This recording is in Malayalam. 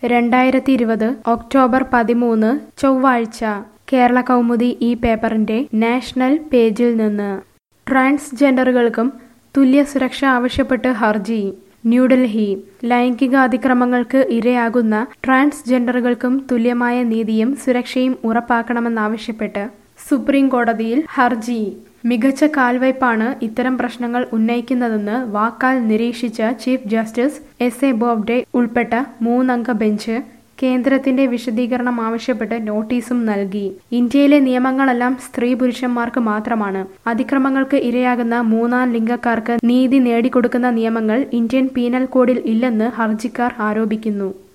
രണ്ടായിരത്തി ഇരുപത് ഒക്ടോബർ പതിമൂന്ന് ചൊവ്വാഴ്ച കേരള കൗമുദി ഈ പേപ്പറിന്റെ നാഷണൽ പേജിൽ നിന്ന് ട്രാൻസ്ജെൻഡറുകൾക്കും തുല്യ സുരക്ഷ ആവശ്യപ്പെട്ട് ഹർജി ന്യൂഡൽഹി ലൈംഗിക അതിക്രമങ്ങൾക്ക് ഇരയാകുന്ന ട്രാൻസ്ജെൻഡറുകൾക്കും തുല്യമായ നീതിയും സുരക്ഷയും ഉറപ്പാക്കണമെന്നാവശ്യപ്പെട്ട് സുപ്രീം കോടതിയിൽ ഹർജി മികച്ച കാൽവയ്പാണ് ഇത്തരം പ്രശ്നങ്ങൾ ഉന്നയിക്കുന്നതെന്ന് വാക്കാൽ നിരീക്ഷിച്ച chief justice S A Bobde ഉൾപ്പെട്ട മൂന്നംഗ ബെഞ്ച് കേന്ദ്രത്തിന്റെ വിശദീകരണം ആവശ്യപ്പെട്ട് നോട്ടീസും നൽകി ഇന്ത്യയിലെ നിയമങ്ങളെല്ലാം സ്ത്രീ പുരുഷന്മാർക്ക് മാത്രമാണ് അതിക്രമങ്ങൾക്ക് ഇരയാകുന്ന മൂന്നാം ലിംഗക്കാർക്ക് നീതി നേടിക്കൊടുക്കുന്ന നിയമങ്ങൾ ഇന്ത്യൻ പീനൽ കോഡിൽ ഇല്ലെന്ന് ഹർജിക്കാർ ആരോപിക്കുന്നു